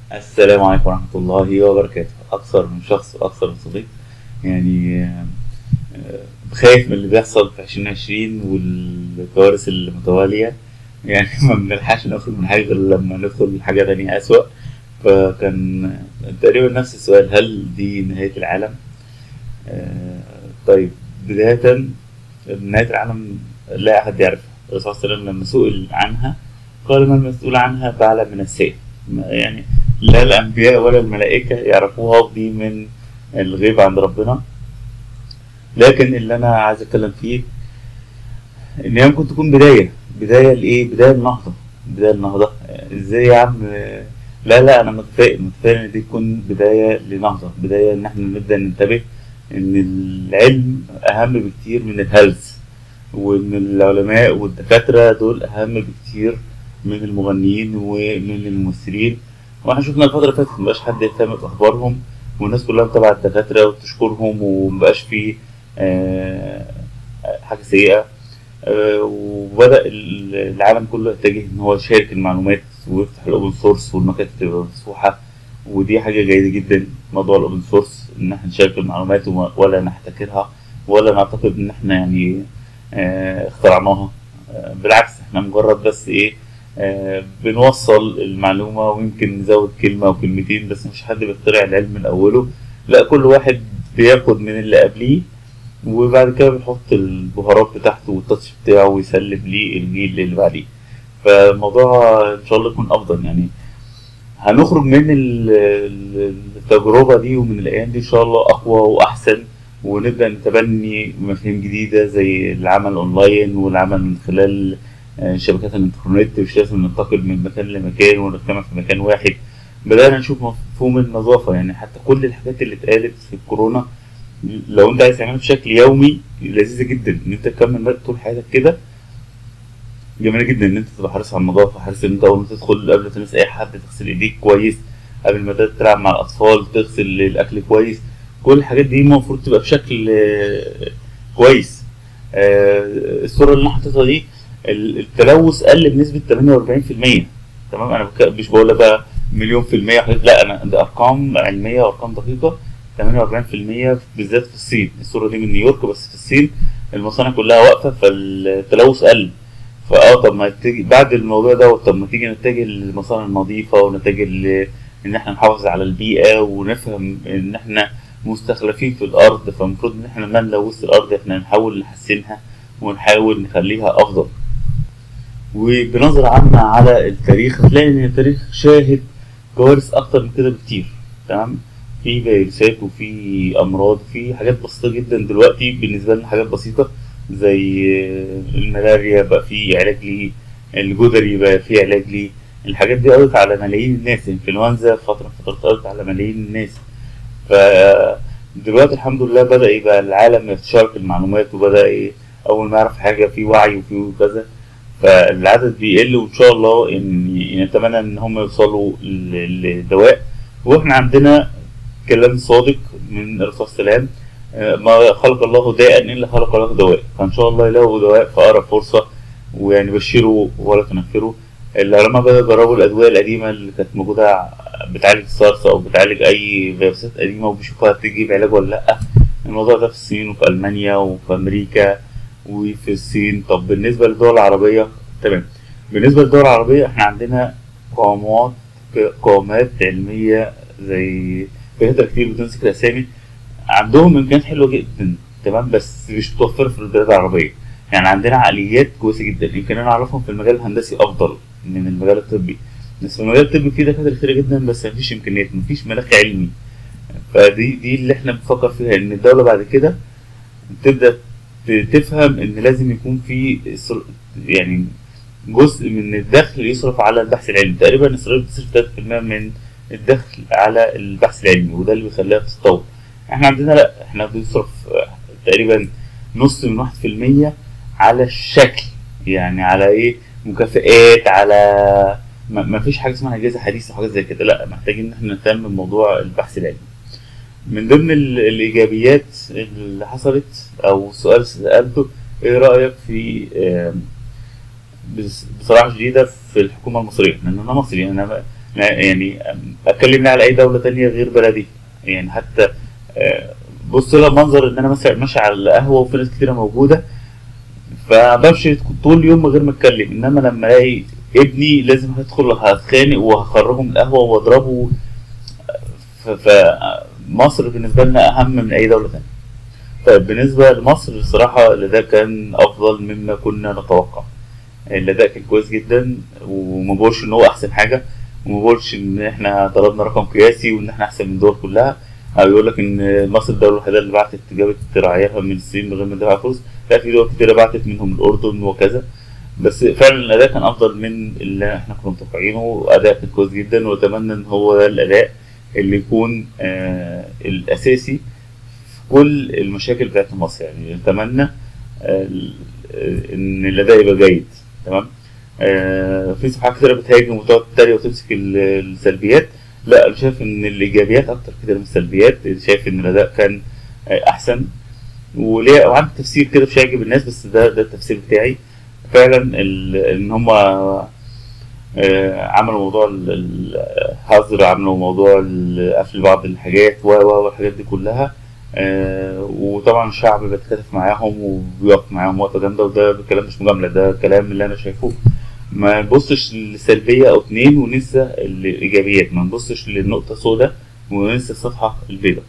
السلام عليكم ورحمة الله وبركاته أكثر من شخص وأكثر من صديق يعني آه، آه، خايف من اللي بيحصل في عشرين عشرين والكوارث المتوالية يعني ما بنلحقش نخرج من حاجة غير لما ندخل حاجة تانية أسوأ فكان تقريبا نفس السؤال هل دي نهاية العالم؟ آه، طيب بداية نهاية العالم لا أحد يعرفها الرسول صلى الله عليه وسلم لما سئل عنها قال ما المسؤول عنها بأعلم من السيف ما- يعني لا الأنبياء ولا الملائكة يعرفوها ودي من الغيب عند ربنا لكن اللي أنا عايز أتكلم فيه إن هي ممكن تكون بداية بداية لإيه؟ بداية النهضة بداية النهضة إزاي يا عم لا لا أنا متفائل متفائل إن دي تكون بداية لنهضة بداية إن إحنا نبدأ ننتبه إن العلم أهم بكتير من الهلس وإن العلماء والدكاترة دول أهم بكتير من المغنيين ومن الممثلين واحنا شفنا الفترة اللي فاتت مبقاش حد يهتم بأخبارهم والناس كلها متابعة الدكاترة وتشكرهم ومبقاش فيه آه، حاجة سيئة آه، وبدأ ال- العالم كله يتجه إن هو يشارك المعلومات ويفتح الأوبن سورس والمكاتب تبقى مفتوحة ودي حاجة جيدة جدا موضوع الأوبن سورس إن احنا نشارك المعلومات وما- ولا نحتكرها ولا نعتقد إن احنا يعني آه، اخترعناها آه، بالعكس احنا مجرد بس ايه آه، بنوصل المعلومة ويمكن نزود كلمة أو كلمتين بس مش حد بيخترع العلم من أوله لا كل واحد بياخد من اللي قبليه وبعد كده بيحط البهارات بتاعته والتاتش بتاعه ويسلم ليه الجيل اللي بعديه فالموضوع إن شاء الله يكون أفضل يعني هنخرج من ال- ال- التجربة دي ومن الأيام دي إن شاء الله أقوى وأحسن ونبدأ نتبني مفاهيم جديدة زي العمل أونلاين والعمل من خلال آه، شبكات الإنترنت مش لازم ننتقل من مكان لمكان ونجتمع في مكان واحد بدأنا نشوف مفهوم النظافة يعني حتى كل الحاجات اللي اتقالت في الكورونا لو أنت عايز تعملها بشكل يومي لذيذة جدا إن أنت تكمل طول حياتك كده جميلة جدا إن أنت تبقى حريص على النظافة حريص إن أنت أول ما تدخل قبل ما تلمس أي حد تغسل إيديك كويس قبل ما تلعب مع الأطفال تغسل الأكل كويس كل الحاجات دي المفروض تبقى بشكل آه، كويس آه، الصورة اللي أنا حاططها دي ال- التلوث قل بنسبة 48% تمام أنا بك- مش بقول لك بقى مليون في المية حاجات- لا أنا ده أرقام علمية وأرقام دقيقة 48% بالذات في الصين الصورة دي من نيويورك بس في الصين المصانع كلها واقفة فالتلوث قل فاه طب ما تيجي بعد الموضوع ده طب ما تيجي نتجه للمصانع النظيفة ونتجه ل- ان احنا نحافظ على البيئة ونفهم ان احنا مستخلفين في الارض فالمفروض ان احنا ما نلوث الارض احنا نحاول نحسنها ونحاول نخليها افضل وبنظرة عامة على التاريخ هتلاقي ان التاريخ شاهد كوارث اكتر من كده بكتير تمام في فيروسات وفي امراض في حاجات بسيطة جدا دلوقتي بالنسبة لنا حاجات بسيطة زي الملاريا بقى في علاج ليه الجدري بقى في علاج ليه الحاجات دي قضت على ملايين الناس انفلونزا فترة فترة قضت على ملايين الناس فدلوقتي الحمد لله بدأ يبقى العالم يتشارك المعلومات وبدأ إيه أول ما يعرف حاجة في وعي وفي كذا فالعدد بيقل وإن شاء الله إن نتمنى إن هم يوصلوا ل- لدواء وإحنا عندنا كلام صادق من الرسول صلى الله عليه وسلم آه، ما خلق الله داء إلا خلق له دواء فإن شاء الله يلاقوا دواء في أقرب فرصة ويعني بشروا ولا تنفروا العلماء بدأوا يجربوا الأدوية القديمة اللي كانت موجودة بتعالج السارس أو بتعالج أي فيروسات قديمة وبيشوفوها تجيب علاج ولا لأ الموضوع ده في الصين وفي ألمانيا وفي أمريكا وفي الصين طب بالنسبة للدول العربية تمام بالنسبة للدول العربية احنا عندنا قامات قامات علمية زي دكاترة كتير بدون ذكر أسامي عندهم إمكانيات حلوة جدا تمام بس مش متوفرة في البلاد العربية يعني عندنا عقليات كويسة جدا يمكن أنا أعرفهم في المجال الهندسي أفضل من المجال الطبي بس في المجال الطبي في دكاترة كتير جدا بس مفيش إمكانيات مفيش مناخ علمي فدي دي اللي احنا بنفكر فيها إن الدولة بعد كده تبدأ ت- تفهم إن لازم يكون في إسر- يعني جزء من الدخل يصرف على البحث العلمي تقريبا إسرائيل بتصرف 3% من الدخل على البحث العلمي وده اللي بيخليها تتطور احنا عندنا لا احنا بنصرف آه، تقريبا نص من واحد في المية على الشكل يعني على ايه مكافئات على ما ما فيش حاجه اسمها اجهزه حديثه وحاجات زي كده لا محتاجين ان احنا نهتم بموضوع البحث العلمي من ضمن ال- الايجابيات اللي حصلت او سؤال سالته ايه رايك في آم، بص- بصراحه شديده في الحكومه المصريه لان انا مصري انا يعني اتكلم على اي دوله تانية غير بلدي يعني حتى آه، بص لها منظر ان انا مثلا ماشي على القهوه وفي ناس كتيره موجوده فبمشي طول اليوم من غير ما اتكلم انما لما الاقي ابني لازم هدخل هتخانق وهخرجه من القهوه واضربه ف- فمصر بالنسبه لنا اهم من اي دوله تانية طيب بالنسبه لمصر الصراحه الاداء كان افضل مما كنا نتوقع الاداء كان كويس جدا وما بقولش ان هو احسن حاجه وما بقولش ان احنا ضربنا رقم قياسي وان احنا احسن من الدول كلها او يقول لك ان مصر الدوله الوحيده اللي بعتت جابت رعاياها من الصين من غير ما تدفع فلوس لا في دول كتيره بعتت منهم الاردن وكذا بس فعلا الاداء كان افضل من اللي احنا كنا متوقعينه اداء كان كويس جدا واتمنى ان هو ده الاداء اللي يكون آه الاساسي في كل المشاكل بتاعت مصر يعني اتمنى آه ان الاداء يبقى جيد تمام آه في صفحات كتير بتهاجم وتقعد تتريق وتمسك ال- السلبيات لا انا شايف ان الايجابيات اكتر كتير من السلبيات شايف ان الاداء كان آه، احسن وليه وعندي تفسير كده مش هيعجب الناس بس ده ده التفسير بتاعي فعلا ال- ان هم عملوا موضوع ال- الحظر عملوا موضوع ال- قفل بعض الحاجات و و والحاجات دي كلها آه، وطبعا الشعب بيتكاتف معاهم وبيقف معاهم وقفه جامده وده كلام مش مجامله ده كلام اللي انا شايفه ما نبصش للسلبيه او اتنين وننسى الايجابيات ما نبصش للنقطه سوداء وننسى الصفحه البيضاء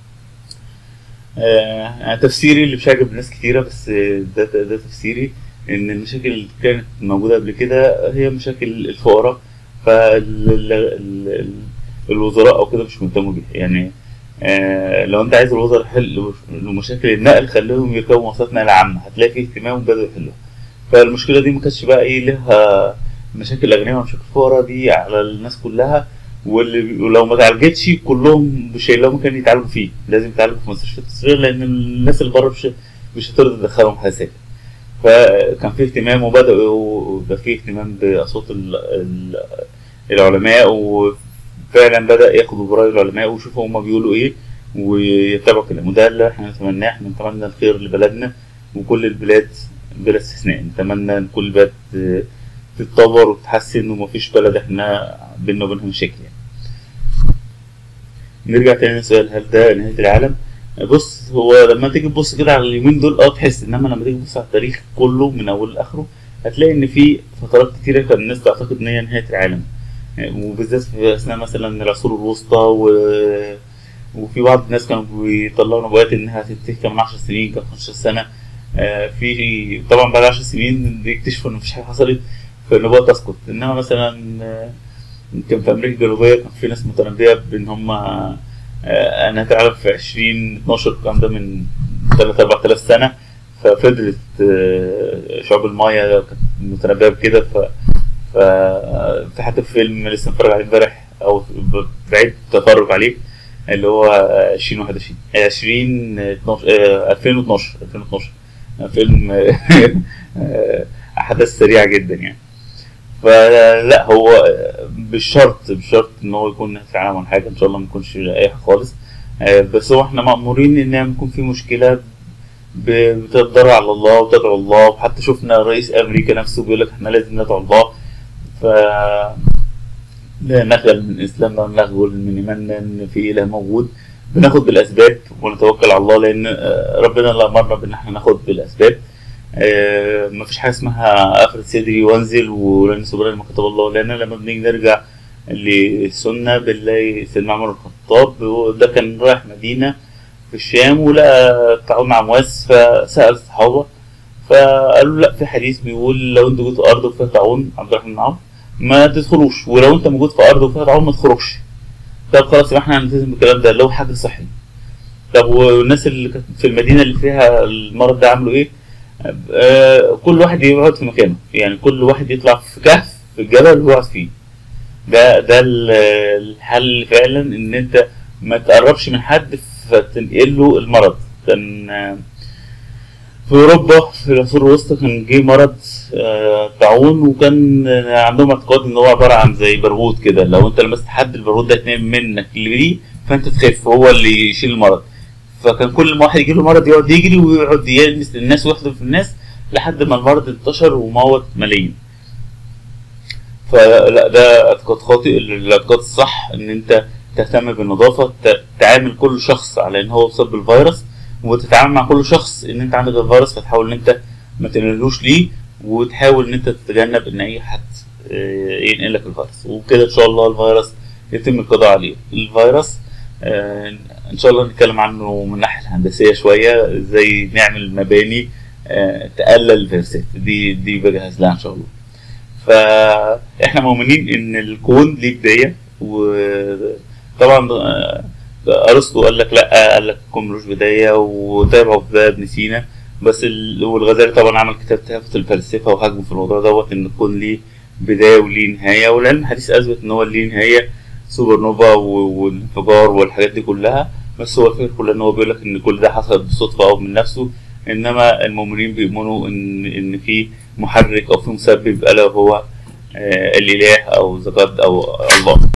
آه أنا تفسيري اللي مش هيعجب ناس كتيره بس ده ده تفسيري ان المشاكل اللي كانت موجوده قبل كده هي مشاكل الفقراء فالوزراء او كده مش مهتموا بيها يعني آه لو انت عايز الوزراء يحلوا مشاكل النقل خليهم يركبوا مواصلات نقل عامه هتلاقي فيه اهتمام وبدأوا يحلوها فالمشكله دي ما كانتش بقى ايه لها مشاكل اغنياء ومشاكل فقراء دي على الناس كلها واللي ولو ما اتعالجتش كلهم مش هيلاقوا مكان يتعالجوا فيه لازم يتعالجوا في مستشفى التصوير لان الناس اللي بره مش مش هترضى تدخلهم حساسيه فكان في اهتمام وبدأوا يبقى في اهتمام بأصوات ال- ال- العلماء وفعلا بدأ ياخدوا برأي العلماء ويشوفوا هما بيقولوا ايه ويتبعوا كلامه ده اللي احنا نتمناه احنا نتمنى الخير لبلدنا وكل البلاد بلا استثناء نتمنى ان كل البلاد ت- تتطور وتتحسن ومفيش بلد احنا بينا وبينها مشاكل يعني. نرجع تاني لسؤال هل ده نهاية العالم؟ بص هو لما تيجي تبص كده على اليومين دول اه تحس انما لما تيجي تبص على التاريخ كله من اوله لاخره هتلاقي ان في فترات كتيره كان الناس تعتقد ان هي نهايه العالم وبالذات في اثناء مثلا العصور الوسطى و... وفي بعض الناس كانوا بيطلعوا نبوات انها هتنتهي كمان 10 سنين كمان 15 سنه آه، في طبعا بعد 10 سنين بيكتشفوا ان مفيش حاجه حصلت فالنبوات تسقط انما مثلا آه، كان في امريكا الجنوبيه كان في ناس متنبئه بان هم آه، انا هتعرف في 20 12 الكلام ده من 3 4000 سنه ففضلت آه، شعوب المايا كانت متنبئه بكده ف ف في حتى في فيلم لسه متفرج عليه امبارح او ب- بعيد التفرج عليه اللي هو 2021 20 12 آه، 2012 2012 فيلم آه، احداث سريعه جدا يعني فلا هو بالشرط بالشرط ان هو يكون نهاية العالم ولا حاجه ان شاء الله ما يكونش اي حاجه خالص آه، بس هو احنا مأمورين ان لما يكون في مشكله ب- بتضرع على الله وتدعو الله وحتى شفنا رئيس امريكا نفسه بيقول لك احنا لازم ندعو الله ف لا نخجل من اسلامنا ونخجل من ايماننا ان في اله موجود بناخد بالاسباب ونتوكل على الله لان آه، ربنا اللي امرنا بان احنا ناخد بالاسباب آه، مفيش حاجه اسمها افرد صدري وانزل ولن سبحان ما كتب الله لان لما بنيجي نرجع للسنه بنلاقي سيدنا عمر بن الخطاب ده كان رايح مدينه في الشام ولقى تعاون مع مواس فسال الصحابه فقالوا لا في حديث بيقول لو انت جيت ارض وفيها طاعون عبد الرحمن بن عوف ما تدخلوش ولو انت موجود في ارض وفيها طاعون ما تخرجش طب خلاص يبقى احنا هنلتزم بالكلام ده لو حاجه صحي طب والناس اللي كانت في المدينه اللي فيها المرض ده عملوا ايه؟ آه كل واحد يقعد في مكانه يعني كل واحد يطلع في كهف في الجبل ويقعد فيه ده ده ال- الحل فعلا ان انت ما تقربش من حد فتنقل له المرض كان آه، في اوروبا في العصور الوسطى كان جه مرض آه، طاعون وكان آه، عندهم اعتقاد ان هو عباره عن زي برغوث كده لو انت لمست حد البرغوث ده يتنقل منك اللي دي فانت تخف هو اللي يشيل المرض فكان كل ما واحد يجيله مرض يقعد يجري ويقعد يلمس الناس ويحضن في الناس لحد ما المرض انتشر وموت ملايين فلا ده اعتقاد خاطئ الاعتقاد الصح ان انت تهتم بالنظافه ت- تعامل كل شخص على ان هو مصاب بالفيروس وتتعامل مع كل شخص ان انت عندك الفيروس فتحاول ان انت ما تنقلهوش ليه وتحاول ان انت تتجنب ان اي حد آه، ينقل لك الفيروس وبكده ان شاء الله الفيروس يتم القضاء عليه الفيروس آه، ان شاء الله نتكلم عنه من الناحيه الهندسيه شويه ازاي نعمل مباني آه، تقلل الفيروسات دي دي بجهز لها ان شاء الله فاحنا مؤمنين ان الكون ليه بدايه وطبعا آه، ارسطو قال لك لا قال لك الكون ملوش بدايه وتابعه في ده ابن سينا بس ال... والغزالي طبعا عمل كتاب تهافت الفلسفه وهاجمه في الموضوع دوت ان الكون ليه بدايه وليه نهايه والعلم الحديث اثبت ان هو ليه نهايه سوبر نوفا و- والانفجار والحاجات دي كلها بس هو الفكره كلها ان هو بيقول لك ان كل ده حصل بالصدفه او من نفسه انما المؤمنين بيؤمنوا ان ان في محرك او في مسبب الا هو آه، الاله او ذا جاد او الله